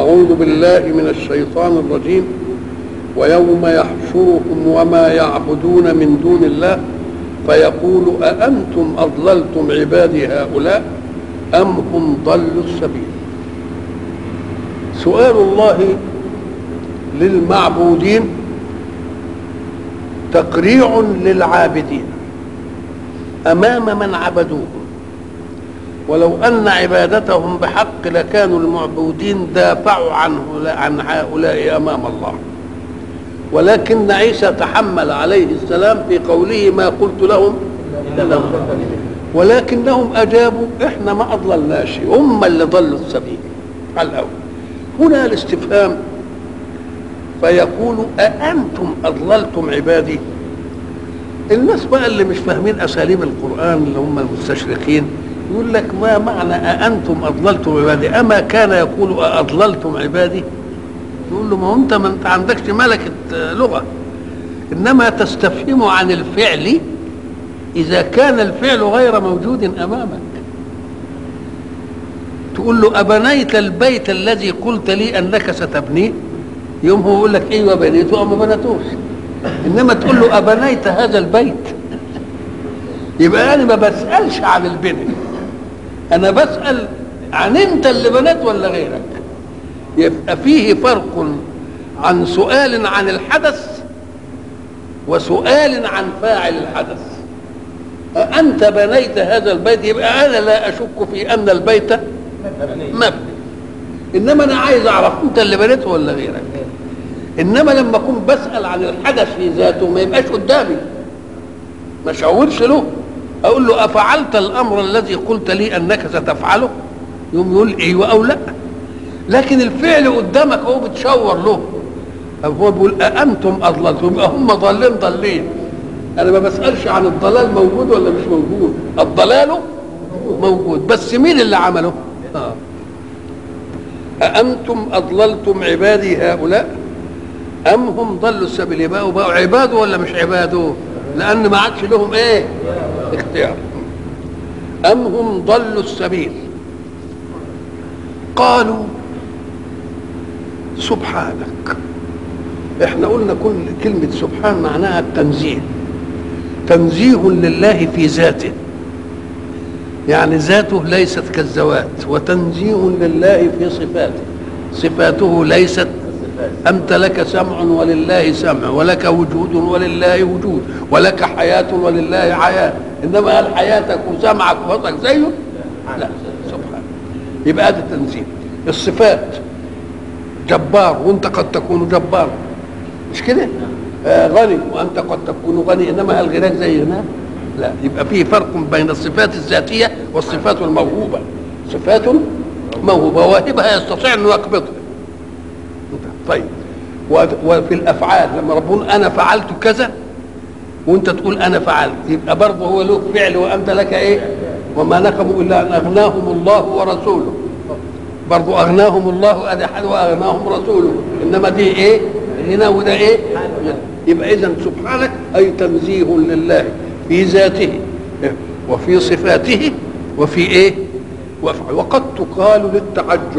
أعوذ بالله من الشيطان الرجيم ويوم يحشرهم وما يعبدون من دون الله فيقول أأنتم أضللتم عبادي هؤلاء أم هم ضلوا السبيل سؤال الله للمعبودين تقريع للعابدين أمام من عبدوهم ولو أن عبادتهم بحق لكانوا المعبودين دافعوا عنه عن هؤلاء أمام الله ولكن عيسى تحمل عليه السلام في قوله ما قلت لهم إلا ولكنهم أجابوا إحنا ما أضللناش هم اللي ضلوا السبيل على الأول هنا الاستفهام فيقول أأنتم أضللتم عبادي الناس بقى اللي مش فاهمين أساليب القرآن اللي هم المستشرقين يقول لك ما معنى أأنتم أضللتم عبادي أما كان يقول أضللتم عبادي يقول له ما انت ما انت عندكش ملكة لغة انما تستفهم عن الفعل اذا كان الفعل غير موجود امامك تقول له ابنيت البيت الذي قلت لي انك ستبنيه يوم هو يقول لك ايوه بنيته او ما بنيتوش انما تقول له ابنيت هذا البيت يبقى انا ما بسالش عن البني انا بسال عن انت اللي بنيت ولا غيرك يبقى فيه فرق عن سؤال عن الحدث وسؤال عن فاعل الحدث أنت بنيت هذا البيت يبقى أنا لا أشك في أن البيت مبني إنما أنا عايز أعرف أنت اللي بنيته ولا غيرك إنما لما أكون بسأل عن الحدث في ذاته ما يبقاش قدامي ما شاورش له أقول له أفعلت الأمر الذي قلت لي أنك ستفعله يوم يقول أيوه أو لأ لكن الفعل قدامك هو بتشاور له أو هو بيقول أأنتم أضللتم يبقى هم ضالين ضالين أنا ما بسألش عن الضلال موجود ولا مش موجود الضلال موجود بس مين اللي عمله آه. أأنتم أضللتم عبادي هؤلاء أم هم ضلوا السبيل يبقوا بقوا عباده ولا مش عباده لأن ما عادش لهم إيه اختيار أم هم ضلوا السبيل قالوا سبحانك احنا قلنا كل كلمة سبحان معناها التنزيه تنزيه لله في ذاته يعني ذاته ليست كالذوات وتنزيه لله في صفاته صفاته ليست أنت لك سمع ولله سمع ولك وجود ولله وجود ولك حياة ولله حياة إنما هل حياتك وسمعك وبصرك زيه؟ لا سبحان يبقى هذا التنزيه الصفات جبار وانت قد تكون جبار مش كده آه غني وانت قد تكون غني انما هل غناك زي غناه لا يبقى في فرق بين الصفات الذاتيه والصفات الموهوبه صفات موهوبه واهبها يستطيع انه يقبضها طيب وفي الافعال لما ربنا انا فعلت كذا وانت تقول انا فعلت يبقى برضه هو له فعل وانت لك ايه وما نقموا الا ان اغناهم الله ورسوله برضو اغناهم الله ادي حد واغناهم رسوله انما دي ايه هنا وده ايه يبقى اذا سبحانك اي تنزيه لله في ذاته وفي صفاته وفي ايه وقد تقال للتعجب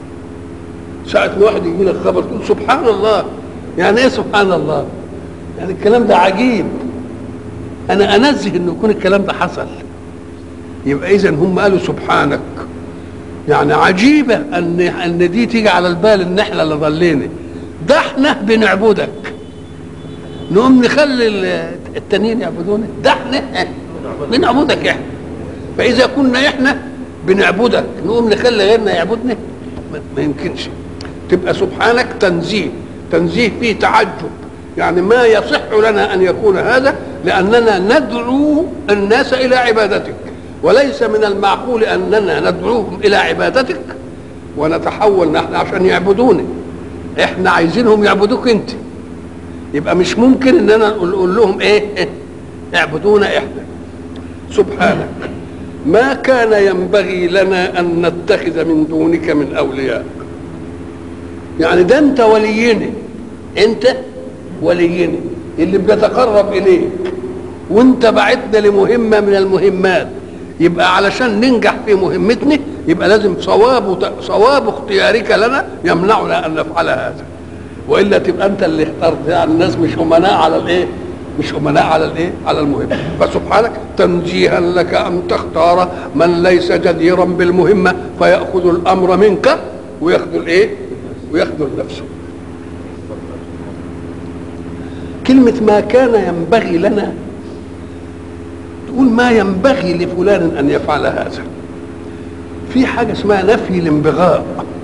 ساعة ما واحد يجي لك خبر تقول سبحان الله يعني ايه سبحان الله يعني الكلام ده عجيب انا انزه انه يكون الكلام ده حصل يبقى اذا هم قالوا سبحانك يعني عجيبة أن أن دي تيجي على البال إن إحنا اللي ضلينا ده إحنا بنعبدك نقوم نخلي التانيين يعبدونا ده إحنا بنعبدك إحنا فإذا كنا إحنا بنعبدك نقوم نخلي غيرنا يعبدنا ما يمكنش تبقى سبحانك تنزيه تنزيه فيه تعجب يعني ما يصح لنا أن يكون هذا لأننا ندعو الناس إلى عبادتك وليس من المعقول اننا ندعوهم الى عبادتك ونتحول نحن عشان يعبدوني احنا عايزينهم يعبدوك انت يبقى مش ممكن اننا نقول لهم ايه اعبدونا احنا سبحانك ما كان ينبغي لنا ان نتخذ من دونك من اولياء يعني ده انت ولينا انت ولينا اللي بنتقرب اليك وانت بعتنا لمهمه من المهمات يبقى علشان ننجح في مهمتنا يبقى لازم صواب صواب اختيارك لنا يمنعنا ان نفعل هذا والا تبقى انت اللي اخترت يعني الناس مش امناء على الايه مش امناء على الايه على المهمه فسبحانك تنزيها لك ان تختار من ليس جديرا بالمهمه فياخذ الامر منك وياخذ الايه وياخذ نفسه كلمة ما كان ينبغي لنا تقول ما ينبغي لفلان أن يفعل هذا في حاجة اسمها نفي الانبغاء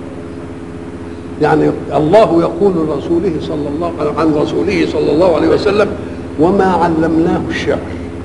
يعني الله يقول لرسوله صلى الله عن رسوله صلى الله عليه وسلم وما علمناه الشعر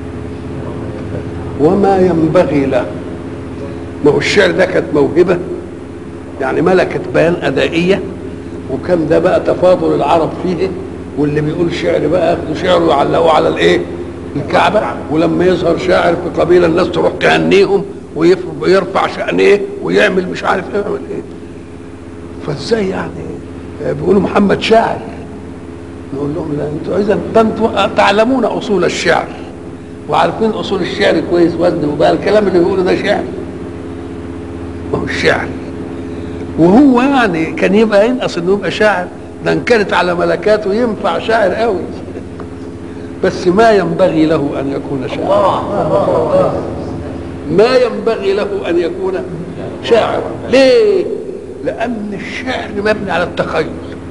وما ينبغي له ما هو الشعر ده كانت موهبة يعني ملكة بيان أدائية وكان ده بقى تفاضل العرب فيه واللي بيقول شعر بقى ياخدوا شعره ويعلقوه على الايه؟ الكعبة ولما يظهر شاعر في قبيلة الناس تروح تهنيهم ويرفع شأنه ويعمل مش عارف ايه يعمل ايه فازاي يعني بيقولوا محمد شاعر نقول لهم لا انتوا اذا ده انتوا تعلمون اصول الشعر وعارفين اصول الشعر كويس وزن وبقى الكلام اللي بيقوله ده شعر ما هو الشعر وهو يعني كان يبقى ينقص انه يبقى شاعر ده ان كانت على ملكاته ينفع شاعر قوي بس ما ينبغي له ان يكون شاعرا ما ينبغي له ان يكون شاعرا ليه لان الشعر مبني على التخيل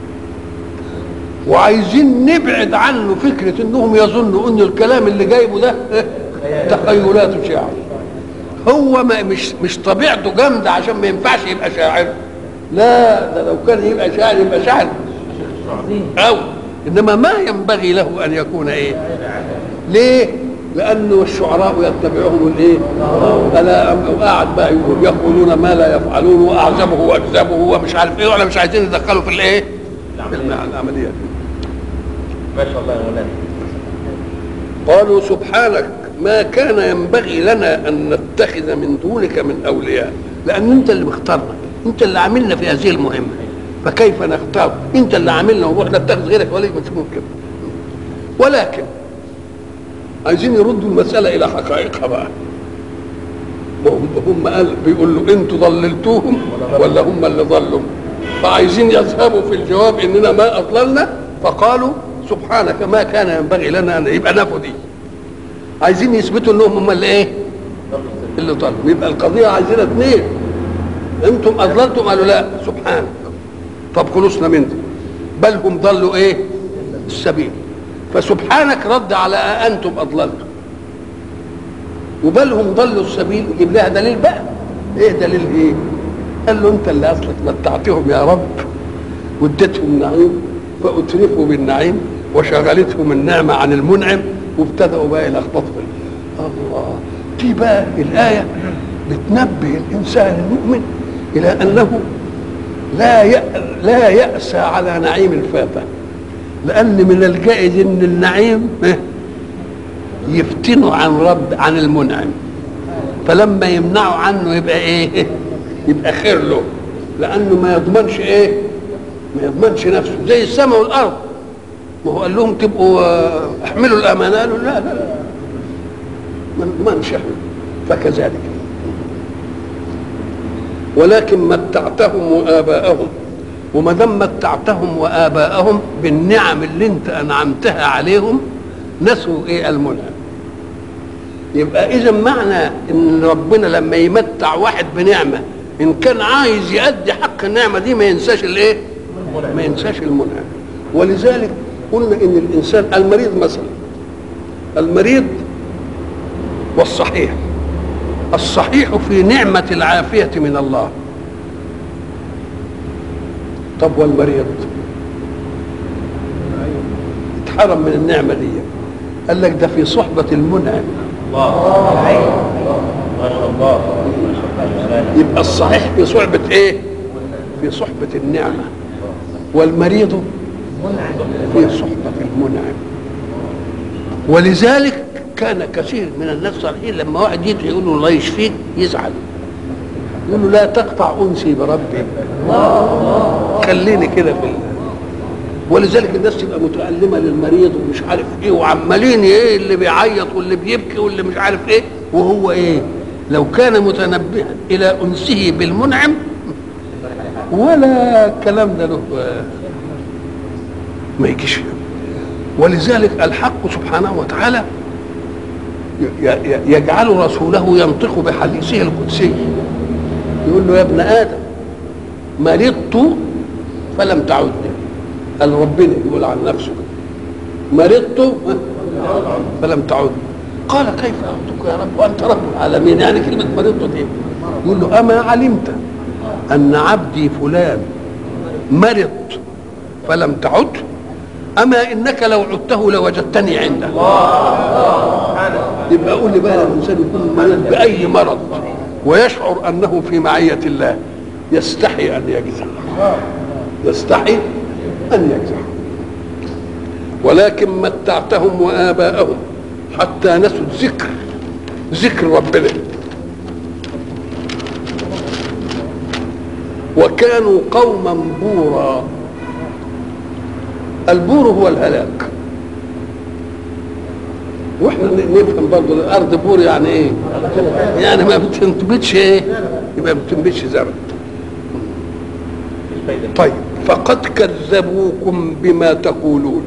وعايزين نبعد عنه فكره انهم يظنوا ان الكلام اللي جايبه ده تخيلات شاعر هو ما مش مش طبيعته جامده عشان ما ينفعش يبقى شاعر لا ده لو كان يبقى شاعر يبقى شاعر أو إنما ما ينبغي له أن يكون إيه ليه لأنه الشعراء يتبعهم الإيه ألا قاعد بقى يقول يقولون ما لا يفعلون وأعزبه وأكذبه ومش عارف إيه وإحنا مش عايزين ندخله في الإيه في العملية دي ما شاء الله يا مولانا قالوا سبحانك ما كان ينبغي لنا أن نتخذ من دونك من أولياء لأن أنت اللي مختارنا أنت اللي عاملنا في هذه المهمة فكيف نختار انت اللي عاملنا ونروح نتخذ غيرك ولي مش ممكن ولكن عايزين يردوا المسألة إلى حقائقها بقى هم هم قال بيقول له انتوا ضللتوهم ولا هم اللي ضلوا فعايزين يذهبوا في الجواب اننا ما اضللنا فقالوا سبحانك ما كان ينبغي لنا ان يبقى نفوا دي عايزين يثبتوا انهم هم اللي ايه اللي ضلوا يبقى القضيه عايزينها اثنين انتم اضللتم قالوا لا سبحانك طب خلصنا من دي بل هم ضلوا ايه السبيل فسبحانك رد على انتم اضللتم وبل هم ضلوا السبيل يجيب لها دليل بقى ايه دليل ايه قال له انت اللي اصلك متعتهم يا رب واديتهم نعيم فاترفوا بالنعيم وشغلتهم النعمه عن المنعم وابتدأوا بقى يلخبطوا الله دي بقى الآية بتنبه الإنسان المؤمن إلى أنه لا لا يأسى على نعيم الفاتة لأن من الجائز أن النعيم يفتنوا عن رب عن المنعم فلما يمنعوا عنه يبقى ايه يبقى خير له لانه ما يضمنش ايه ما يضمنش نفسه زي السماء والارض ما هو قال لهم تبقوا احملوا الامانه قالوا لا لا لا ما نضمنش احنا فكذلك ولكن متعتهم واباءهم وما دام متعتهم واباءهم بالنعم اللي انت انعمتها عليهم نسوا ايه المنعم يبقى اذا معنى ان ربنا لما يمتع واحد بنعمه ان كان عايز يؤدي حق النعمه دي ما ينساش الايه ما ينساش المنعم ولذلك قلنا ان الانسان المريض مثلا المريض والصحيح الصحيح في نعمه العافيه من الله طب والمريض اتحرم من النعمه دي قال لك ده في صحبه المنعم الله ما شاء الله ما شاء الله يبقى الصحيح في صحبة ايه في صحبة النعمة والمريض في صحبة المنعم ولذلك كان كثير من الناس الصالحين لما واحد يدعي يقول له الله يشفيك يزعل يقول له لا تقطع انسي بربي خليني كده في الله ولذلك الناس تبقى متألمة للمريض ومش عارف ايه وعمالين ايه اللي بيعيط واللي بيبكي واللي مش عارف ايه وهو ايه لو كان متنبها الى انسه بالمنعم ولا الكلام ده له ما يجيش ولذلك الحق سبحانه وتعالى ي- ي- يجعل رسوله ينطق بحديثه القدسي يقول له يا ابن ادم مرضت فلم تعدني قال ربنا يقول عن نفسه كده. مرضت فلم تعدني قال كيف اعدك يا رب وانت رب العالمين يعني كلمه مرضت دي يقول له اما علمت ان عبدي فلان مرض فلم تعد اما انك لو عدته لوجدتني عنده يبقى قول لي بقى لما الانسان يكون مريض باي مرض ويشعر انه في معيه الله يستحي ان يجزع يستحي ان يجزع ولكن متعتهم واباءهم حتى نسوا الذكر ذكر ربنا وكانوا قوما بورا البور هو الهلاك واحنا ن- نفهم برضه الارض بور يعني ايه يعني ما بتنبتش ايه يبقى ما بتنبتش زرع طيب فقد كذبوكم بما تقولون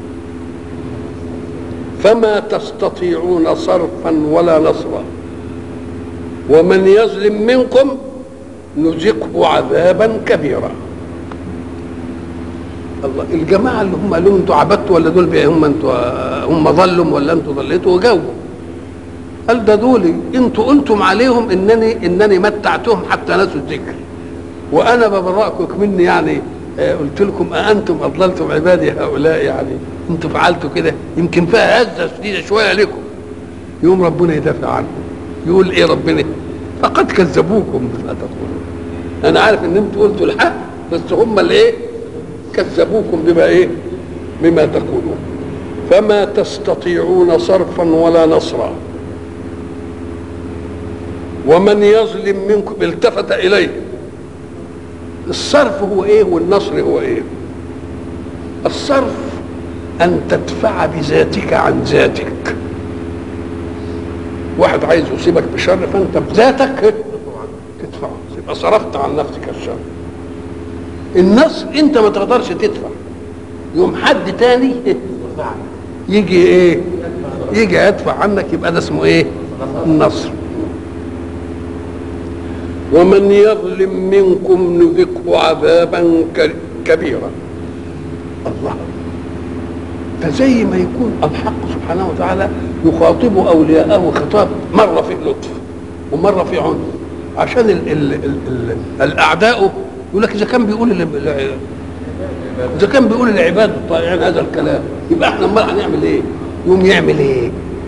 فما تستطيعون صرفا ولا نصرا ومن يظلم منكم نذقه عذابا كبيرا الله الجماعه اللي هم قالوا انتوا عبدتوا ولا دول بقى هم انتوا هم ضلوا ولا انتوا ضليتوا وجاوبوا قال ده دول انتوا قلتم عليهم انني انني متعتهم حتى نسوا الذكر وانا ببرأكم مني يعني آه، قلت لكم أأنتم أضللتم عبادي هؤلاء يعني انتوا فعلتوا كده يمكن فيها هزة شديدة شوية لكم يوم ربنا يدافع عنكم يقول ايه ربنا فقد كذبوكم بما تقولون انا عارف ان انتوا قلتوا الحق بس هم اللي ايه كذبوكم بما ايه بما تقولون فما تستطيعون صرفا ولا نصرا ومن يظلم منكم التفت اليه الصرف هو ايه والنصر هو ايه الصرف ان تدفع بذاتك عن ذاتك واحد عايز يصيبك بشر فانت بذاتك تدفعه يبقى صرفت عن نفسك الشر النصر انت ما تقدرش تدفع يوم حد تاني يجي ايه يجي يدفع عنك يبقى ده اسمه ايه النصر ومن يظلم منكم نذقه عذابا ك- كبيرا الله فزي ما يكون الحق سبحانه وتعالى يخاطب اولياءه خطاب مره في لطف ومره في عنف عشان ال ال ال ال الاعداء يقول لك اذا كان بيقول ال- اذا كان بيقول العباد الطائعين هذا الكلام يبقى احنا امال هنعمل ايه؟ يقوم يعمل ايه؟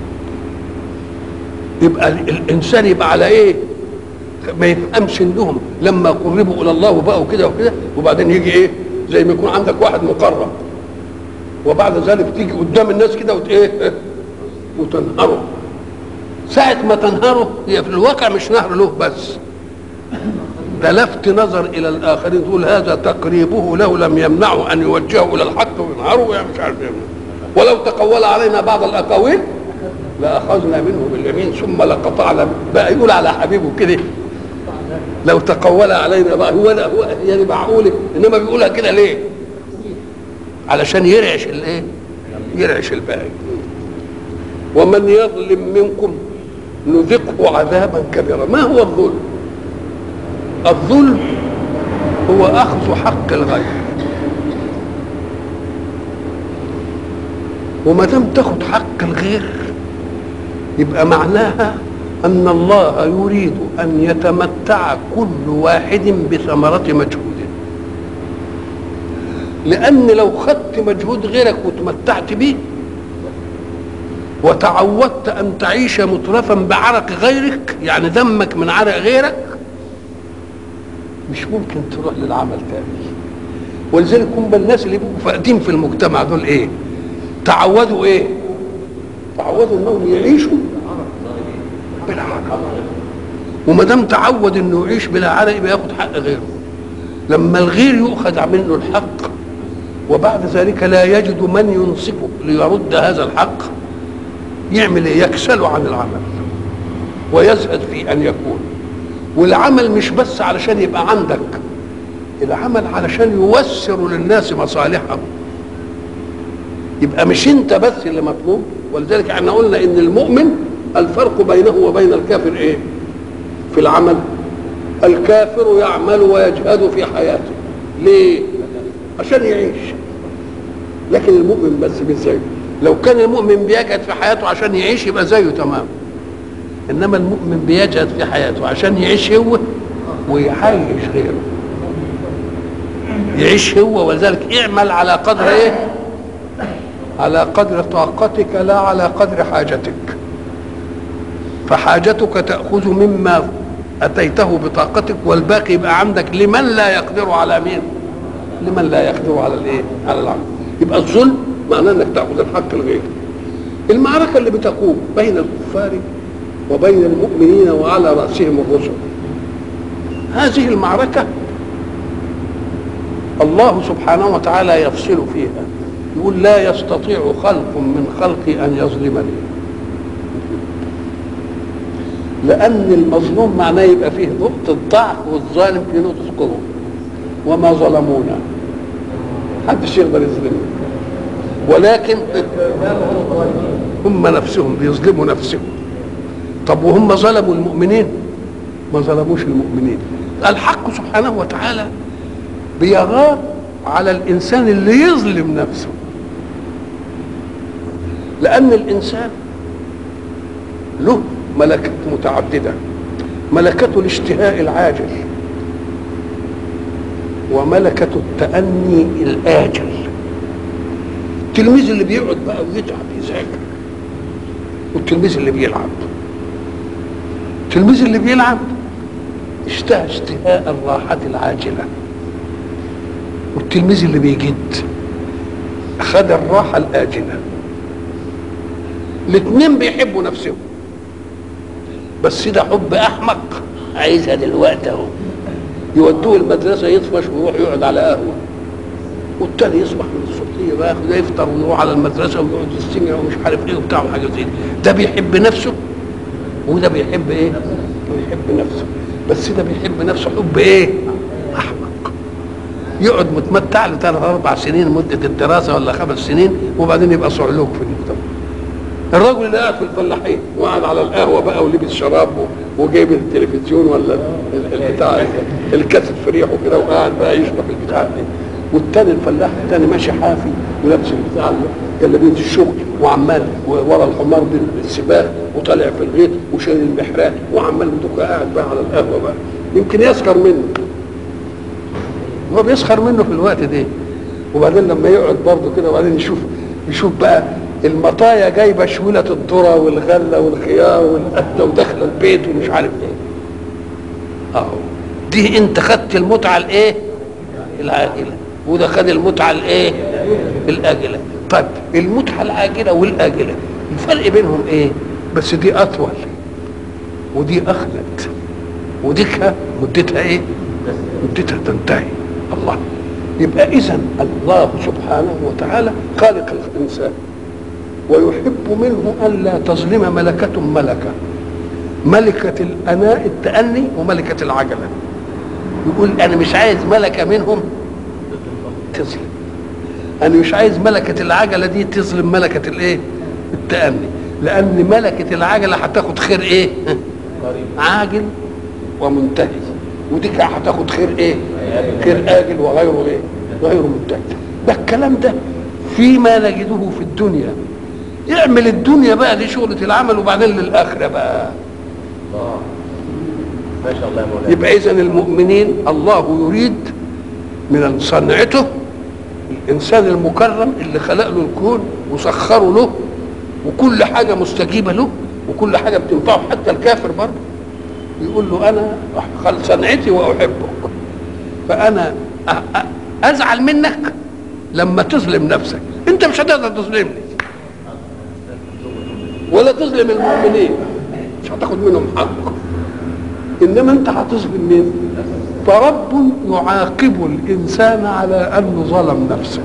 يبقى ال- الانسان يبقى على ايه؟ ما يفهمش انهم لما قربوا الى الله وبقوا كده وكده وبعدين يجي ايه؟ زي ما يكون عندك واحد مقرب وبعد ذلك تيجي قدام الناس كده وت ايه؟ وتنهره ساعة ما تنهره هي في الواقع مش نهر له بس ده لفت نظر الى الاخرين تقول هذا تقريبه له لم يمنعه ان يوجهه الى الحق وينهره يعني مش عارف يعمل. ولو تقول علينا بعض الاقاويل لاخذنا منه باليمين ثم لقطعنا بقى يقول على حبيبه كده لو تقول علينا بقى هو لا هو يعني معقوله انما بيقولها كده ليه؟ علشان يرعش الايه؟ يرعش الباقي ومن يظلم منكم نذقه عذابا كبيرا ما هو الظلم؟ الظلم هو اخذ حق الغير وما دام تاخد حق الغير يبقى معناها ان الله يريد ان يتمتع كل واحد بثمره مجهوده لان لو خدت مجهود غيرك وتمتعت به وتعودت ان تعيش مترفا بعرق غيرك يعني دمك من عرق غيرك مش ممكن تروح للعمل تاني ولذلك هم الناس اللي بيبقوا فاقدين في المجتمع دول ايه تعودوا ايه تعودوا انهم يعيشوا بلا عرق وما دام تعود انه يعيش بلا عرق يبقى ياخد حق غيره لما الغير يؤخذ منه الحق وبعد ذلك لا يجد من ينصفه ليرد هذا الحق يعمل ايه يكسل عن العمل ويزهد في ان يكون والعمل مش بس علشان يبقى عندك العمل علشان يوسر للناس مصالحهم يبقى مش انت بس اللي مطلوب ولذلك احنا قلنا ان المؤمن الفرق بينه وبين الكافر ايه في العمل الكافر يعمل ويجهد في حياته ليه عشان يعيش لكن المؤمن بس مش زيه لو كان المؤمن بيجهد في حياته عشان يعيش يبقى زيه تمام انما المؤمن بيجهد في حياته عشان يعيش هو ويعيش غيره يعيش هو ولذلك اعمل على قدر ايه على قدر طاقتك لا على قدر حاجتك فحاجتك تأخذ مما أتيته بطاقتك والباقي يبقى عندك لمن لا يقدر على مين لمن لا يقدر على الايه على العمل يبقى الظلم معناه انك تاخذ الحق الغير المعركه اللي بتقوم بين الكفار وبين المؤمنين وعلى راسهم الرسل هذه المعركه الله سبحانه وتعالى يفصل فيها يقول لا يستطيع خلق من خلقي ان يظلمني لان المظلوم معناه يبقى فيه نقطه ضعف والظالم فيه نقطه قوه وما ظلمونا محدش يقدر يظلمنا ولكن هم نفسهم بيظلموا نفسهم طب وهم ظلموا المؤمنين ما ظلموش المؤمنين الحق سبحانه وتعالى بيغار على الانسان اللي يظلم نفسه لان الانسان له ملكات متعدده ملكة الاشتهاء العاجل وملكة التأني الآجل التلميذ اللي بيقعد بقى ويتعب يذاكر والتلميذ اللي بيلعب التلميذ اللي بيلعب اشتهى اشتهاء الراحة العاجلة والتلميذ اللي بيجد خد الراحة الآجلة الاثنين بيحبوا نفسهم بس ده حب أحمق عايزها دلوقتي اهو يودوه المدرسة يطفش ويروح يقعد على قهوة والتاني يصبح من الصبحية بقى ياخد يفطر ويروح على المدرسة ويقعد يستمع ومش عارف ايه وبتاع وحاجة زي دي ده بيحب نفسه وده بيحب ايه؟ بيحب نفسه بس ده بيحب نفسه حب ايه؟ أحمق يقعد متمتع لثلاث أربع سنين مدة الدراسة ولا خمس سنين وبعدين يبقى صعلوك في المجتمع الراجل اللي قاعد في الفلاحين وقاعد على القهوه بقى ولبس شراب وجايب التلفزيون ولا البتاع الكاسيت في ريحه كده وقاعد بقى يشرب البتاع دي والتاني الفلاح التاني ماشي حافي ولابس البتاع جلابيه الشغل وعمال ورا الحمار بالسباق وطالع في الغيط وشايل المحرات وعمال بدوكا قاعد بقى على القهوه بقى يمكن يسخر منه هو بيسخر منه في الوقت ده وبعدين لما يقعد برضه كده وبعدين يشوف يشوف بقى المطايا جايبه شويله الذره والغله والخيار والقده وداخله البيت ومش عارف ايه اهو دي انت خدت المتعه الايه العاجله وده خد المتعه الايه الاجله طيب المتعه العاجله والاجله الفرق بينهم ايه بس دي اطول ودي اخلد ودي مدتها ايه مدتها تنتهي الله يبقى اذا الله سبحانه وتعالى خالق الانسان ويحب منه ألا تظلم ملكة ملكة ملكة الأناء التأني وملكة العجلة يقول أنا مش عايز ملكة منهم تظلم أنا مش عايز ملكة العجلة دي تظلم ملكة الإيه؟ التأني لأن ملكة العجلة هتاخد خير إيه؟ عاجل ومنتهي ودي هتاخد خير إيه؟ خير آجل وغيره إيه؟ غير منتهي ده الكلام ده فيما نجده في الدنيا يعمل الدنيا بقى دي شغلة العمل وبعدين للآخرة بقى الله ما شاء الله يا مولانا يبقى إذا المؤمنين الله يريد من صنعته الإنسان المكرم اللي خلق له الكون وسخره له وكل حاجة مستجيبة له وكل حاجة بتنفعه حتى الكافر برضه يقول له أنا خل صنعتي وأحبك فأنا أ- أ- أزعل منك لما تظلم نفسك أنت مش هتقدر تظلمني ولا تظلم المؤمنين مش هتاخد منهم حق انما انت هتظلم مين فرب يعاقب الانسان على انه ظلم نفسه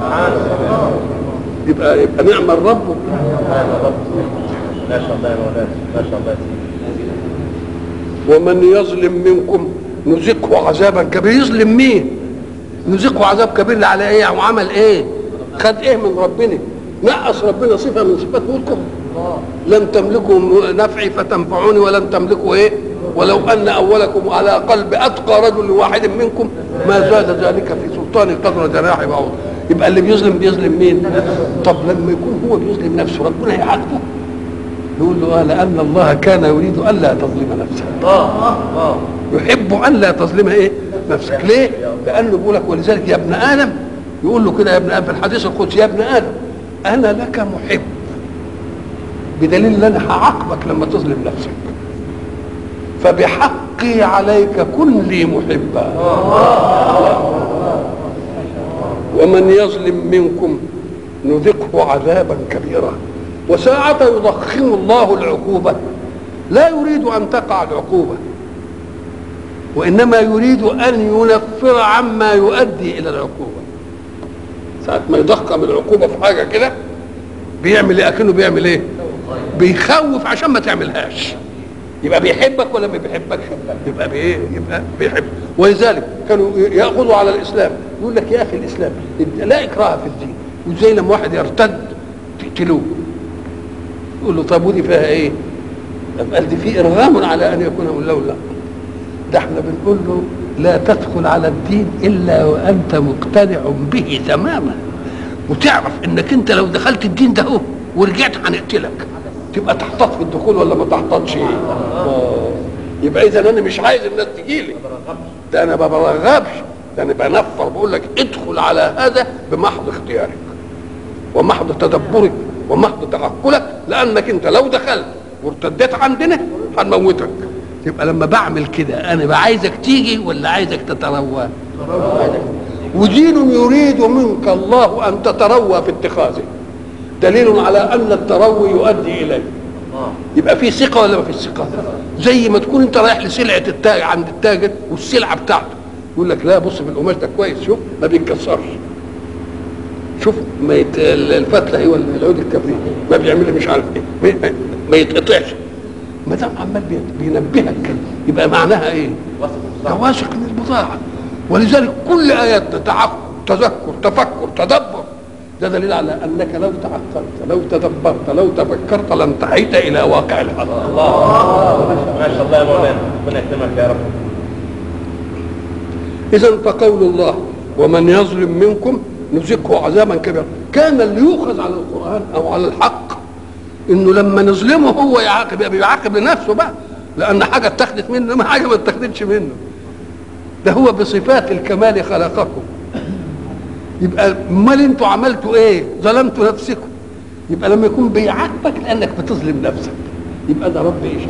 يبقى يبقى نعم الرب سبحان الله ما شاء الله يا مولانا ما شاء الله يا سيدي ومن يظلم منكم نذقه عذابا كبير يظلم مين نذيقه عذاب كبير على ايه وعمل ايه خد ايه من ربنا نقص ربنا صفه من صفات ملكه لن تملكوا نفعي فتنفعوني ولن تملكوا ايه ولو ان اولكم على قلب اتقى رجل واحد منكم ما زاد ذلك في سلطان قدر جناح بعوض يبقى اللي بيظلم بيظلم مين طب لما يكون هو بيظلم نفسه ربنا يعاقبه يقول له آه لان الله كان يريد الا تظلم نفسك يحب ان لا تظلم ايه نفسك ليه لانه بيقول لك ولذلك يا ابن ادم يقول له كده يا ابن ادم في الحديث القدسي يا ابن ادم انا لك محب بدليل ان انا هعاقبك لما تظلم نفسك فبحقي عليك كن لي محبا ومن يظلم منكم نذقه عذابا كبيرا وساعة يضخم الله العقوبة لا يريد أن تقع العقوبة وإنما يريد أن ينفر عما يؤدي إلى العقوبة ساعة ما يضخم العقوبة في حاجة كده بيعمل ايه اكنه بيعمل ايه بيخوف عشان ما تعملهاش يبقى بيحبك ولا ما بيحبكش يبقى بايه يبقى بيحب ولذلك كانوا ياخذوا على الاسلام يقول لك يا اخي الاسلام لا اكراه في الدين وزي لما واحد يرتد تقتلوه يقول له طب ودي فيها ايه طب قال دي في ارغام على ان يكون اقول له لا ده احنا بنقول له لا تدخل على الدين الا وانت مقتنع به تماما وتعرف انك انت لو دخلت الدين ده هو ورجعت هنقتلك تبقى تحتاط في الدخول ولا ما تحتاطش آه. يبقى اذا انا مش عايز الناس تجي لي ده انا ما برغبش ده انا بنفر بقول لك ادخل على هذا بمحض اختيارك ومحض تدبرك ومحض تعقلك لانك انت لو دخلت وارتديت عندنا هنموتك يبقى لما بعمل كده انا بعايزك تيجي ولا عايزك تتروى ودين يريد منك الله ان تتروى في اتخاذه دليل على ان التروي يؤدي اليه يبقى في ثقه ولا ما فيش ثقه زي ما تكون انت رايح لسلعه التاجر عند التاجر والسلعه بتاعته يقول لك لا بص في القماش ده كويس شوف ما بيتكسرش شوف ما يت... الفتله ايه ولا العود الكبريت ما بيعمل مش عارف ايه ما, ما يتقطعش ما دام عمال بينبهك كده يبقى معناها ايه؟ ده واثق من البضاعه ولذلك كل ايات تعقل تذكر تفكر تدبر ده دليل على انك لو تعقلت لو تدبرت لو تفكرت لانتهيت الى واقع الحق الله ما شاء الله يا مولانا ربنا يكرمك يا رب اذا فقول الله ومن يظلم منكم نذقه عذابا كبيرا كان اللي يؤخذ على القران او على الحق انه لما نظلمه هو يعاقب يبقى بيعاقب لنفسه بقى لان حاجه اتخذت منه ما حاجه ما اتخذتش منه ده هو بصفات الكمال خلقكم يبقى امال انتوا عملتوا ايه ظلمتوا نفسكم يبقى لما يكون بيعاقبك لانك بتظلم نفسك يبقى ده رب ايش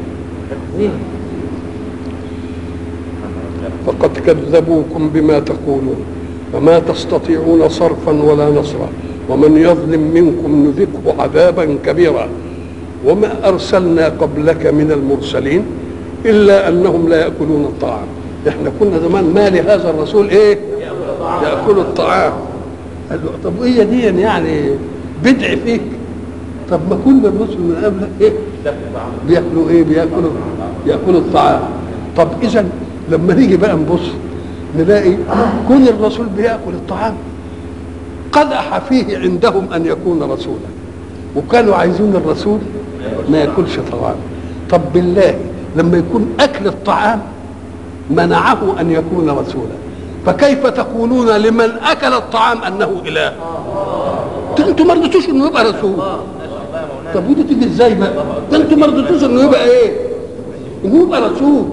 فقد كذبوكم بما تقولون فما تستطيعون صرفا ولا نصرا ومن يظلم منكم نذقه عذابا كبيرا وما ارسلنا قبلك من المرسلين الا انهم لا ياكلون الطعام احنا كنا زمان ما لهذا الرسول ايه ياكل الطعام قال له طب وايه دي يعني بدع فيك طب ما كل الرسل من قبلك ايه بياكلوا ايه بياكلوا ياكلوا الطعام طب اذا لما نيجي بقى نبص نلاقي كون الرسول بياكل الطعام قدح فيه عندهم ان يكون رسولا وكانوا عايزين الرسول ما ياكلش طعام طب بالله لما يكون اكل الطعام منعه ان يكون رسولا فكيف تقولون لمن اكل الطعام انه اله انتوا ما رضيتوش انه يبقى رسول طب ودي تيجي ازاي بقى ده انتوا ما رضيتوش انه يبقى ايه انه يبقى رسول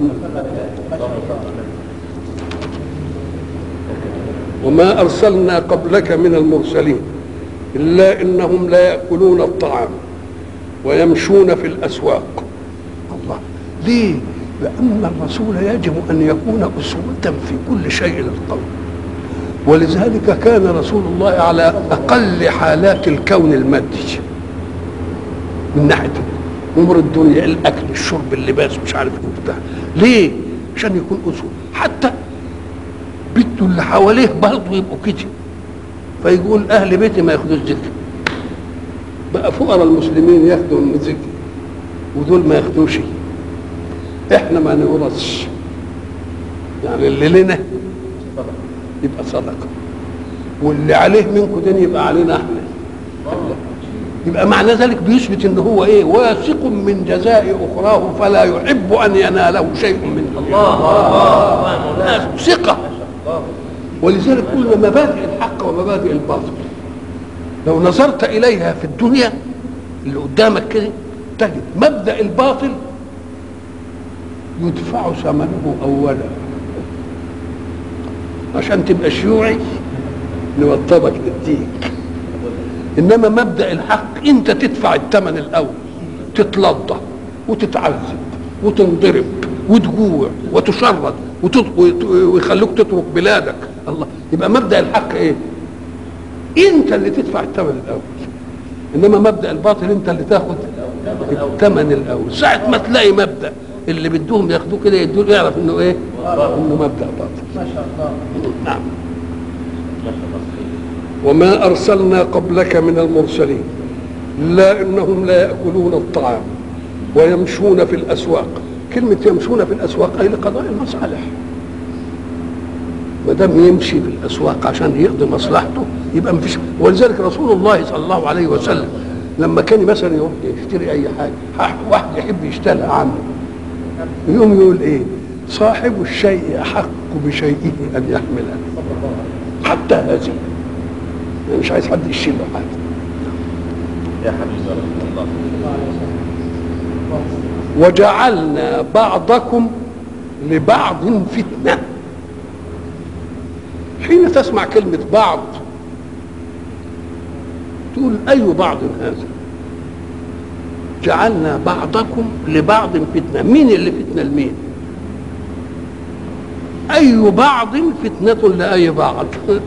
وما ارسلنا قبلك من المرسلين الا انهم لا ياكلون الطعام ويمشون في الاسواق الله ليه لأن الرسول يجب أن يكون أسوة في كل شيء للقوم ولذلك كان رسول الله على أقل حالات الكون المادي من ناحية أمور الدنيا الأكل الشرب اللباس مش عارف ايه بتاع ليه؟ عشان يكون أسوة حتى بيته اللي حواليه برضه يبقوا كده فيقول أهل بيتي ما ياخدوش ذكر بقى فقراء المسلمين ياخدوا الذكر ودول ما ياخدوش احنا ما نورثش يعني اللي لنا يبقى صدقه واللي عليه منكم دين يبقى علينا احنا الله. يبقى معنى ذلك بيثبت ان هو ايه واثق من جزاء اخراه فلا يحب ان يناله شيء من الله ثقه ولذلك قلنا مبادئ الحق ومبادئ الباطل لو نظرت اليها في الدنيا اللي قدامك كده تجد مبدا الباطل يدفع ثمنه اولا عشان تبقى شيوعي نوطبك نديك انما مبدا الحق انت تدفع الثمن الاول تتلضى وتتعذب وتنضرب وتجوع وتشرد وتط- وت- ويخلوك تترك بلادك الله يبقى مبدا الحق ايه انت اللي تدفع الثمن الاول انما مبدا الباطل انت اللي تاخد الثمن الاول ساعه ما تلاقي مبدا اللي بدهم ياخدوه كده يدوه يعرف انه ايه انه مبدا باطل ما شاء الله نعم وما أرسلنا قبلك من المرسلين إلا إنهم لا يأكلون الطعام ويمشون في الأسواق كلمة يمشون في الأسواق أي لقضاء المصالح ما دام يمشي في الأسواق عشان يقضي مصلحته يبقى مفيش ولذلك رسول الله صلى الله عليه وسلم لما كان مثلا يروح يشتري أي حاجة واحد يحب يشتريها عنه يقوم يقول إيه صاحب الشيء أحق بشيئه أن يحمله حتى هذه يعني مش عايز حد يشيل له حاجه يا حبيبي رسول الله وجعلنا بعضكم لبعض فتنه حين تسمع كلمه بعض تقول اي بعض هذا جعلنا بعضكم لبعض فتنه مين اللي فتنه لمين اي بعض فتنه لاي بعض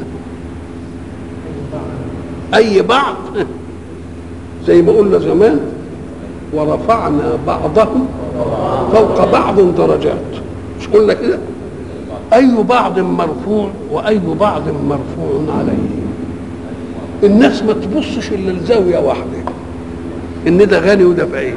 اي بعض زي ما قلنا زمان ورفعنا بعضهم فوق بعض درجات مش قلنا كده اي بعض مرفوع واي بعض مرفوع عليه الناس ما تبصش الا لزاويه واحده ان ده غني وده فقير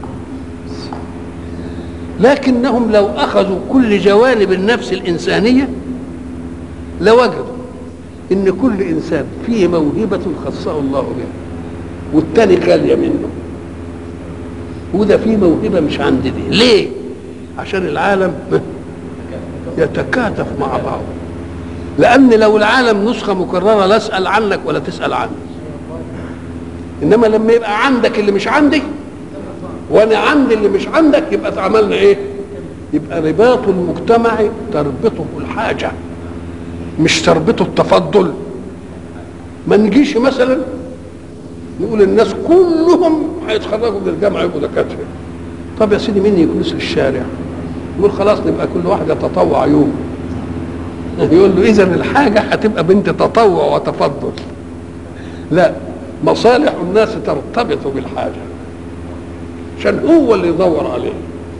لكنهم لو اخذوا كل جوانب النفس الانسانيه لوجدوا ان كل انسان فيه موهبه خصه الله بها والتاني غاليه منه وده فيه موهبه مش عند دي ليه عشان العالم يتكاتف مع بعض لان لو العالم نسخه مكرره لا اسال عنك ولا تسال عني انما لما يبقى عندك اللي مش عندي وانا عندي اللي مش عندك يبقى اتعملنا ايه يبقى رباط المجتمع تربطه الحاجه مش تربطه التفضل ما نجيش مثلا نقول الناس كلهم هيتخرجوا من الجامعه يبقوا دكاتره طب يا سيدي مين يكنس الشارع نقول خلاص نبقى كل واحد يتطوع يوم يقول له اذا الحاجه هتبقى بنت تطوع وتفضل لا مصالح الناس ترتبط بالحاجه عشان هو اللي يدور عليه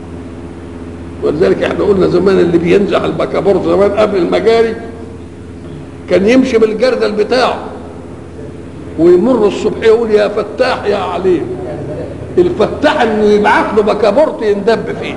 ولذلك احنا قلنا زمان اللي بينزع البكابورت زمان قبل المجاري كان يمشي بالجردل بتاعه ويمر الصبح يقول يا فتاح يا عليم الفتاح انه يبعت له بكابورت يندب فيه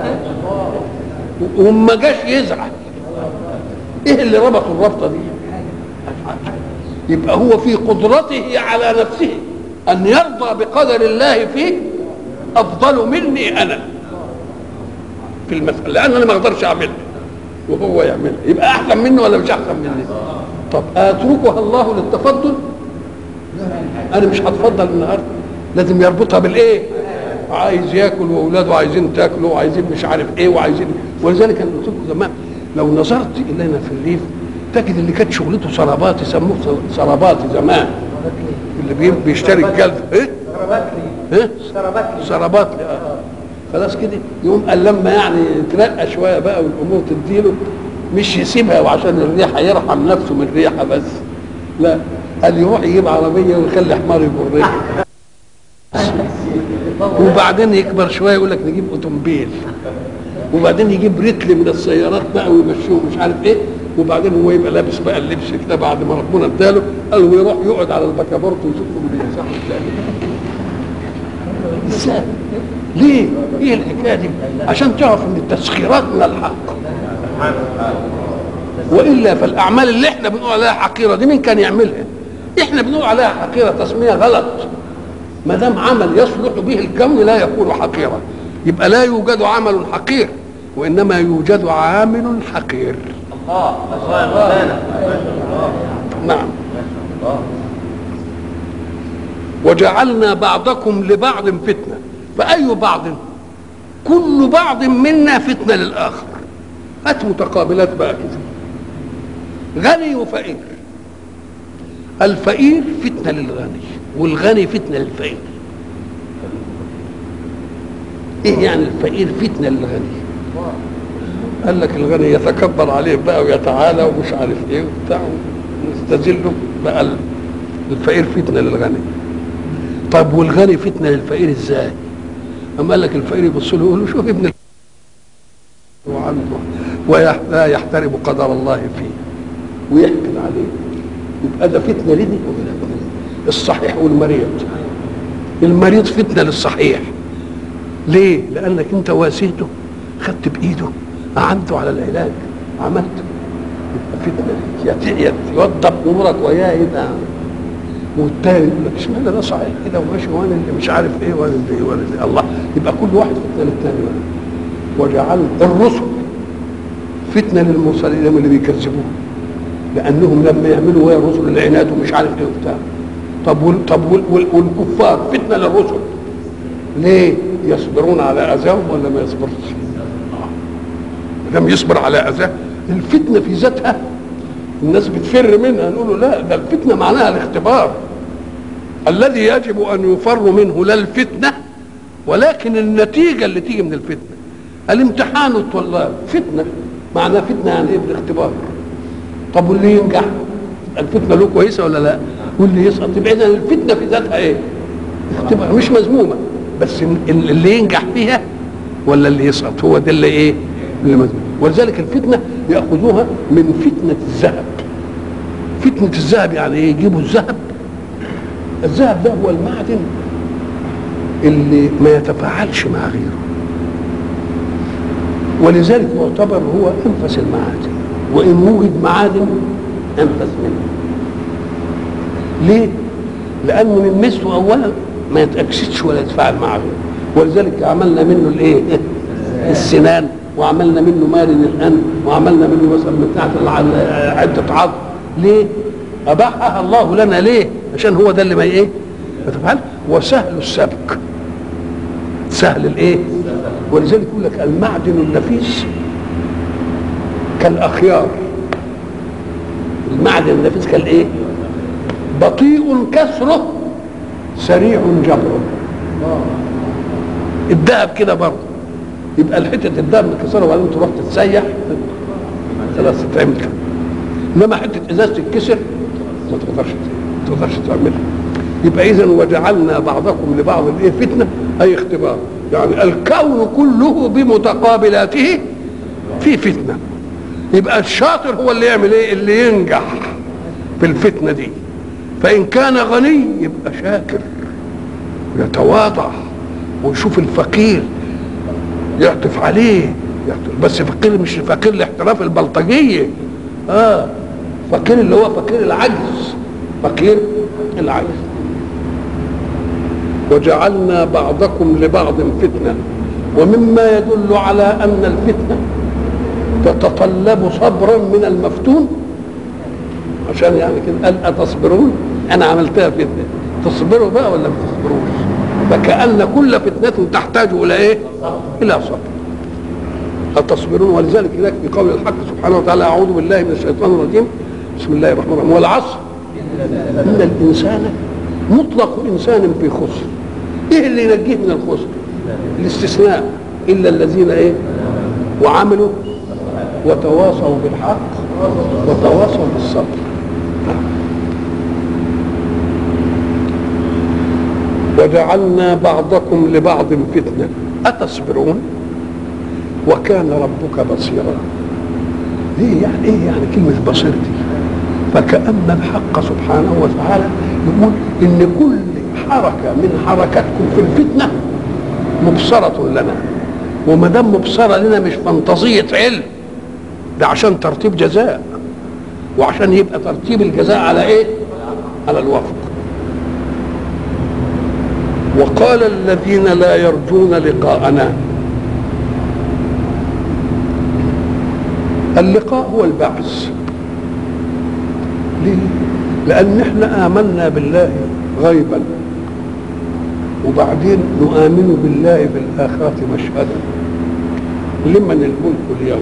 وما جاش يزعل ايه اللي ربطه الربطه دي يبقى هو في قدرته على نفسه ان يرضى بقدر الله فيه افضل مني انا في المسألة لان انا ما اقدرش اعملها وهو يعملها يبقى احسن منه ولا مش احسن مني طب اتركها الله للتفضل انا مش هتفضل النهارده لازم يربطها بالايه عايز ياكل واولاده عايزين تاكلوا وعايزين مش عارف ايه وعايزين ولذلك انا قلت لكم زمان لو نظرت الينا في الريف تجد اللي كانت شغلته سرابات يسموه سرابات زمان اللي بي- بيشتري الجلد ايه ايه سرابات آه. خلاص كده يقوم قال لما يعني يترقى شويه بقى والامور تديله مش يسيبها وعشان الريحه يرحم نفسه من الريحه بس لا قال يروح يجيب عربيه ويخلي حمار يجرها وبعدين يكبر شويه يقول لك نجيب اوتومبيل وبعدين يجيب رتل من السيارات بقى ويمشوه مش عارف ايه وبعدين هو يبقى لابس بقى اللبس كده بعد ما ربنا اداله قال ويروح يقعد على البكابورت ويشوفهم بيمسحوا ازاي ازاي ليه؟ ايه الحكايه دي؟ عشان تعرف ان التسخيرات من الحق والا فالاعمال اللي احنا بنقول عليها حقيره دي مين كان يعملها احنا بنقول عليها حقيره تسميه غلط ما دام عمل يصلح به الكون لا يكون حقيرا يبقى لا يوجد عمل حقير وانما يوجد عامل حقير الله الله يا مولانا ما شاء الله نعم ما شاء الله وجعلنا بعضكم لبعض فتنه فاي بعض كل بعض منا فتنه للاخر هات متقابلات بقى كده غني وفقير الفقير فتنه للغني والغني فتنه للفقير ايه يعني الفقير فتنه للغني قال لك الغني يتكبر عليه بقى ويتعالى ومش عارف ايه وبتاع ويستذله بقى ال- الفقير فتنه للغني طب والغني فتنه للفقير ازاي؟ اما قال لك الفقير يبص له يقول له شوف ابن ال- وعنده ولا يحترم قدر الله فيه ويحقد عليه يبقى ده فتنه لدي ولا فتنة لدي؟ الصحيح والمريض المريض فتنه للصحيح ليه؟ لانك انت واسيته خدت بايده اعنته على العلاج عملته يبقى فتنه يت- يت- يوضب امورك وياه يبقى والتاني يقول لك اشمعنى ده صحيح كده وماشي وانا اللي مش عارف ايه وانا اللي وانا اللي الله يبقى كل واحد فتنه للتاني بقى وجعل الرسل فتنه للمرسلين اللي بيكذبوه لانهم لما يعملوا ويا الرسل العناد ومش عارف ايه وبتاع طب وال طب وال وال والكفار فتنه للرسل ليه؟ يصبرون على اذاهم ولا ما يصبرش؟ لم يصبر على اذاه الفتنه في ذاتها الناس بتفر منها نقول له لا ده الفتنه معناها الاختبار الذي يجب ان يفر منه لا الفتنه ولكن النتيجه اللي تيجي من الفتنه الامتحان الطلاب فتنه معناه فتنه يعني ايه بالاختبار طب واللي ينجح الفتنه له كويسه ولا لا واللي يسقط يبقى اذا الفتنه في ذاتها ايه اختبار مش مذمومه بس ال- اللي ينجح فيها ولا اللي يسقط هو ده اللي ايه اللي مذموم ولذلك الفتنه ياخذوها من فتنه الذهب فتنه الذهب يعني ايه يجيبوا الذهب الذهب ده هو المعدن اللي ما يتفاعلش مع غيره ولذلك يعتبر هو انفس المعادن وان وجد معادن انفس منه ليه لانه من مثله اولا ما يتاكسدش ولا يتفاعل مع غيره ولذلك عملنا منه الايه السنان وعملنا منه مارن الان وعملنا منه مثلا بتاعه الع- عده عظم ليه اباحها الله لنا ليه عشان هو ده اللي ما ايه ما تفعل وسهل السبك سهل الايه ولذلك يقول لك المعدن النفيس كالاخيار المعدن النفيس كالايه بطيء كسره سريع جبره الذهب كده برضه يبقى الحته الذهب متكسره وبعدين تروح تتسيح خلاص تتعمل كده انما حته ازاز تتكسر ما تقدرش ما تقدرش تعملها يبقى اذا وجعلنا بعضكم لبعض ايه فتنه اي اختبار يعني الكون كله بمتقابلاته في فتنه يبقى الشاطر هو اللي يعمل ايه اللي ينجح في الفتنه دي فان كان غني يبقى شاكر يتواضع ويشوف الفقير يعطف عليه يعطف بس فقير مش فقير لاحتراف البلطجيه اه فقير اللي هو فقير العجز فقير العجز وجعلنا بعضكم لبعض فتنه ومما يدل على ان الفتنه تتطلب صبرا من المفتون عشان يعني كده قال اتصبرون انا عملتها فتنه تصبروا بقى ولا ما تصبروش فكأن كل فتنة تحتاج إلى إيه؟ إلى صبر أتصبرون ولذلك هناك في قول الحق سبحانه وتعالى أعوذ بالله من الشيطان الرجيم بسم الله الرحمن الرحيم والعصر إن الإنسان مطلق إنسان في خسر إيه اللي ينجيه من الخسر؟ الاستثناء إلا الذين إيه؟ وعملوا وتواصوا بالحق وتواصوا بالصبر وجعلنا بعضكم لبعض فتنة أتصبرون وكان ربك بصيرا ليه يعني ايه يعني كلمة بصير دي فكأن الحق سبحانه وتعالى يقول ان كل حركة من حركاتكم في الفتنة مبصرة لنا وما دام مبصرة لنا مش فانتازية علم ده عشان ترتيب جزاء وعشان يبقى ترتيب الجزاء على ايه على الوفق وقال الذين لا يرجون لقاءنا اللقاء هو البعث ليه لان احنا امنا بالله غيبا وبعدين نؤمن بالله في الآخرة مشهدا لمن الملك اليوم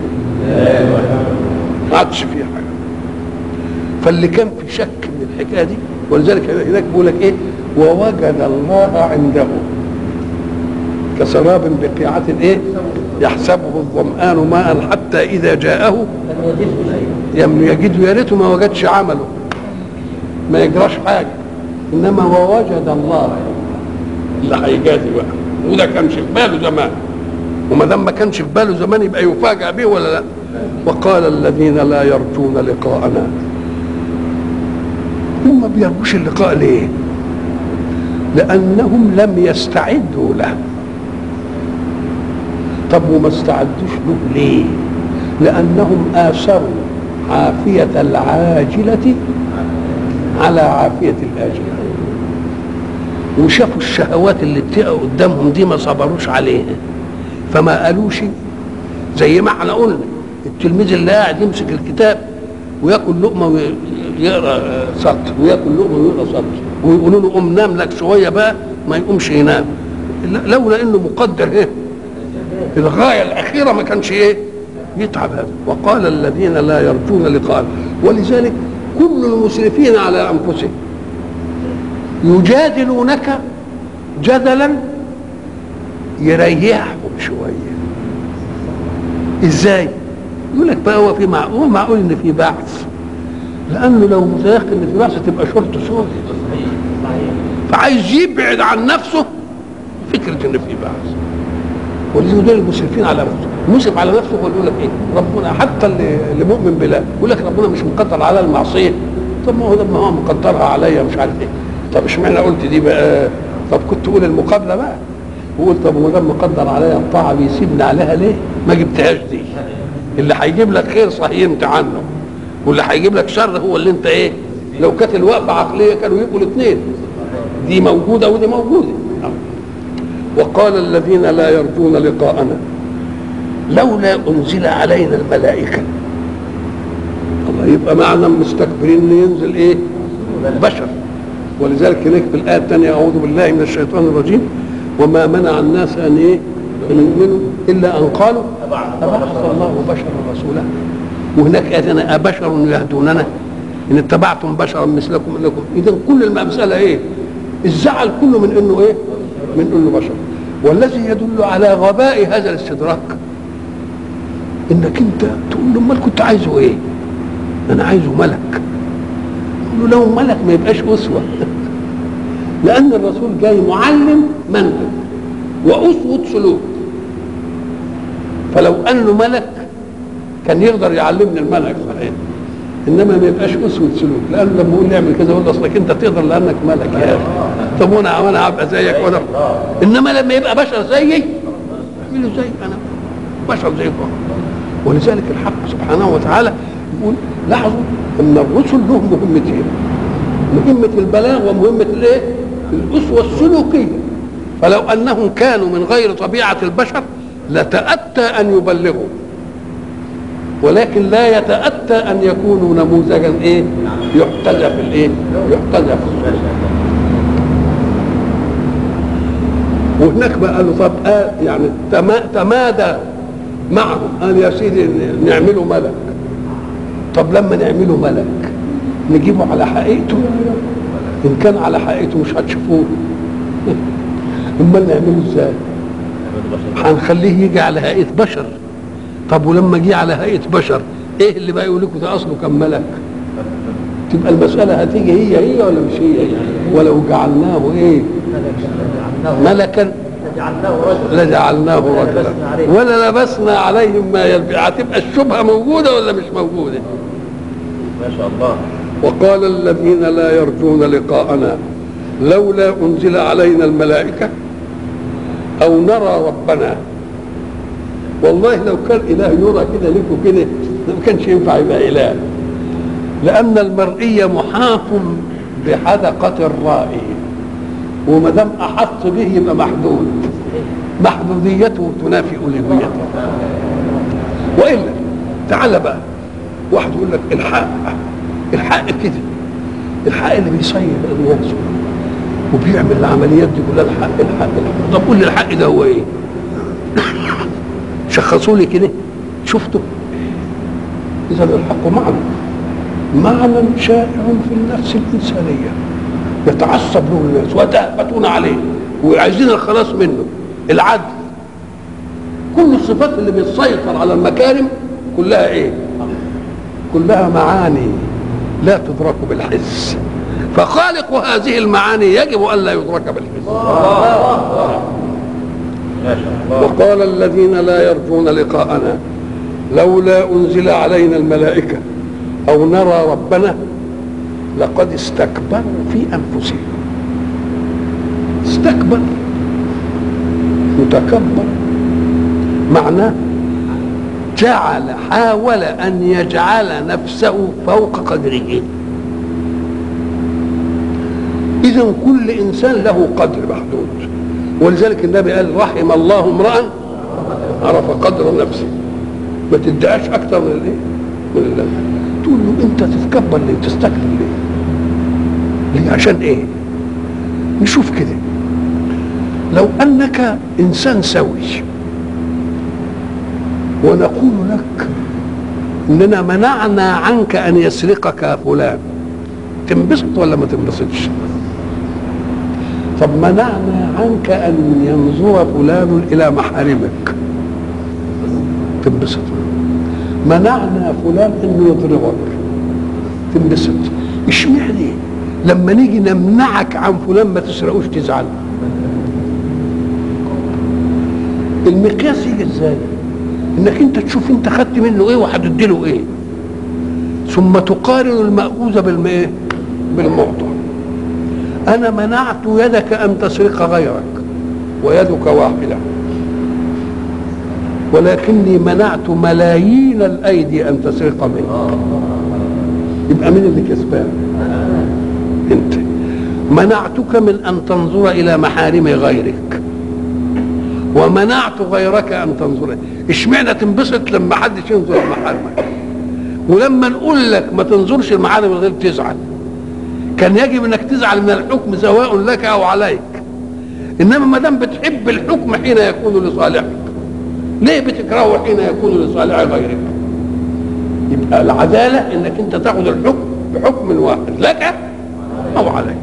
ما عادش فيه حاجة فاللي كان في شك من الحكاية دي ولذلك هناك بيقول لك ايه ووجد الله عنده كسراب بقيعة ايه يحسبه الظمآن ماء حتى إذا جاءه لم يجده يا ريته ما وجدش عمله ما يجراش حاجة إنما ووجد الله اللي هيجازي بقى وده كانش في باله زمان وما دام ما كانش في باله زمان يبقى يفاجأ به ولا لا وقال الذين لا يرجون لقاءنا هم ما بيرجوش اللقاء ليه لأنهم لم يستعدوا له طب وما استعدوش له ليه لأنهم آثروا عافية العاجلة على عافية الآجلة وشافوا الشهوات اللي بتقع قدامهم دي ما صبروش عليها فما قالوش زي ما احنا قلنا التلميذ اللي قاعد يمسك الكتاب وياكل لقمه ويقرا سطر وياكل لقمه ويقرا سطر ويقولوا له قوم نام لك شويه بقى ما يقومش ينام لولا انه مقدر ايه الغايه الاخيره ما كانش ايه يتعب هذا وقال الذين لا يرجون لقاء ولذلك كل المسرفين على انفسهم يجادلونك جدلا يريحهم شويه ازاي يقول لك بقى هو في معقول معقول ان في بعث لانه لو متيقن ان في بعث تبقى شرط سود فعايز يبعد عن نفسه فكره ان في بعث ولذلك دول المسرفين على انفسهم مسرف على نفسه هو يقول لك ايه ربنا حتى اللي, اللي مؤمن بالله يقول لك ربنا مش مقدر على المعصيه طب ما هو ده ما هو مقدرها عليا مش عارف ايه طب اشمعنى قلت دي بقى طب كنت تقول المقابله بقى وقول طب ما دام مقدر عليا الطاعه بيسيبني عليها ليه؟ ما جبتهاش دي اللي هيجيب لك خير صهينت عنه واللي هيجيب لك شر هو اللي انت ايه؟ لو كانت الوقفه عقليه كانوا يبقوا الاثنين دي موجوده ودي موجوده وقال الذين لا يرجون لقاءنا لولا انزل علينا الملائكه الله يبقى معنى مستكبرين ان ينزل ايه؟ بشر ولذلك هناك في الآية الثانية أعوذ بالله من الشيطان الرجيم وما منع الناس أن إيه أن يؤمنوا إلا أن قالوا أبعث الله بشرا رسولا وهناك آية أبشر يهدوننا إن اتبعتم بشرا مثلكم لكم إذا كل المسألة إيه الزعل كله من إنه إيه من إنه بشر والذي يدل على غباء هذا الاستدراك إنك أنت تقول له أمال كنت عايزه إيه أنا عايزه ملك له لو ملك ما يبقاش أسوة لأن الرسول جاي معلم منهج وأسوة سلوك فلو أنه ملك كان يقدر يعلمني المنهج صحيح انما ما يبقاش اسوه سلوك لانه لما يقول لي اعمل كذا اقول اصلك انت تقدر لانك ملك يا اخي طب وانا وانا هبقى زيك وانا انما لما يبقى بشر زيي اعمله زي انا بشر زيكم ولذلك الحق سبحانه وتعالى يقول لاحظوا ان الرسل لهم مهمتين مهمه البلاغ ومهمه الايه؟ الاسوه السلوكيه فلو انهم كانوا من غير طبيعه البشر لتاتى ان يبلغوا ولكن لا يتاتى ان يكونوا نموذجا ايه؟ يحتذى في الايه؟ يحتذى في السلوك وهناك بقى قالوا طب آه يعني تمادى معهم قال يا سيدي نعمله ملك طب لما نعمله ملك نجيبه على حقيقته ان كان على حقيقته مش هتشوفوه امال نعمله ازاي هنخليه يجي على هيئه بشر طب ولما جه على هيئه بشر ايه اللي بقى يقول لكم ده اصله كان ملك تبقى المساله هتيجي هي هي ولا مش هي هي ولو جعلناه ايه ملكا لجعلناه رجلا ولا لبسنا عليهم ما يلبس هتبقى الشبهه موجوده ولا مش موجوده ما شاء الله وقال الذين لا يرجون لقاءنا لولا انزل علينا الملائكه او نرى ربنا والله لو كان اله يرى كده لكم كده ما كانش ينفع يبقى اله لأن المرئي محاط بحدقة الرائي وما دام أحط به يبقى محدود محدوديته تنافي ألوهيته وإلا تعال بقى واحد يقول لك الحق الحق كده الحق اللي بيصير الناس وبيعمل العمليات دي كلها الحق الحق الحق طب قول لي الحق ده هو ايه؟ شخصوا لي كده شفتوا اذا الحق معنى معنى شائع في النفس الانسانيه يتعصب له الناس ويتهفتون عليه وعايزين الخلاص منه العدل كل الصفات اللي بتسيطر على المكارم كلها ايه كلها معاني لا تدرك بالحس فخالق هذه المعاني يجب ان لا يدرك بالحس ما شاء الله وقال الذين لا يرجون لقاءنا لولا انزل علينا الملائكه او نرى ربنا لقد استكبروا في انفسهم استكبر متكبر معناه جعل حاول ان يجعل نفسه فوق قدره اذا كل انسان له قدر محدود ولذلك النبي قال رحم الله امرا عرف قدر نفسه ما تدعاش اكتر من الايه من الله تقول له انت تتكبر ليه تستكبر ليه ليه عشان ايه نشوف كده لو انك انسان سوي ونقول لك اننا منعنا عنك ان يسرقك فلان تنبسط ولا ما تنبسطش طب منعنا عنك ان ينظر فلان الى محارمك تنبسط منعنا فلان انه يضربك تنبسط اشمعنى لما نيجي نمنعك عن فلان ما تسرقوش تزعل المقياس يجي ازاي انك انت تشوف انت خدت منه ايه وهتدي له ايه ثم تقارن المأخوذ بالماء بالمعطى انا منعت يدك ان تسرق غيرك ويدك واحده ولكني منعت ملايين الايدي ان تسرق منك يبقى مين اللي كسبان انت منعتك من ان تنظر الى محارم غيرك ومنعت غيرك ان تنظر اشمعنى تنبسط لما حدش ينظر لمحارمك ولما نقول لك ما تنظرش المحارم غير تزعل كان يجب انك تزعل من الحكم سواء لك او عليك انما ما دام بتحب الحكم حين يكون لصالحك ليه بتكرهه حين يكون لصالح غيرك يبقى العداله انك انت تاخذ الحكم بحكم واحد لك او عليك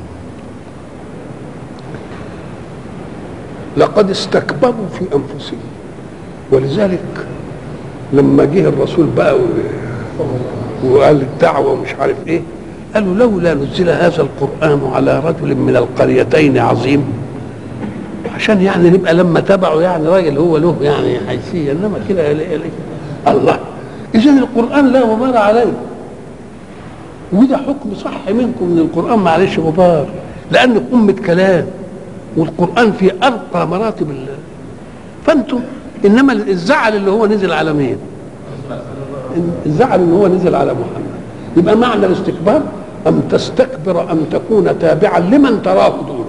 لقد استكبروا في انفسهم ولذلك لما جه الرسول بقى و- وقال الدعوه ومش عارف ايه قالوا لولا نزل هذا القران على رجل من القريتين عظيم عشان يعني نبقى لما تبعه يعني راجل هو له يعني حيثيه انما كده يلاقي- يلاقي- الله اذا القران لا غبار عليه وده حكم صح منكم من القران معلش غبار لان أمة كلام والقران في ارقى مراتب الله فانتم انما الزعل اللي هو نزل على مين؟ الزعل ان هو نزل على محمد يبقى معنى الاستكبار ان تستكبر ان تكون تابعا لمن تراه دونك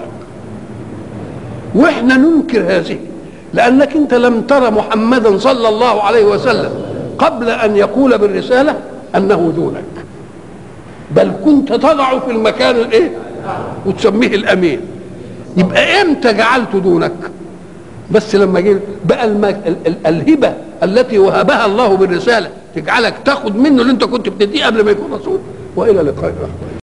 واحنا ننكر هذه لانك انت لم ترى محمدا صلى الله عليه وسلم قبل ان يقول بالرساله انه دونك بل كنت تضع في المكان الايه وتسميه الامين يبقى امتى جعلته دونك بس لما جه بقى الم... ال... ال... الهبه التي وهبها الله بالرساله تجعلك تاخد منه اللي انت كنت بتديه قبل ما يكون رسول والى لقاء اخر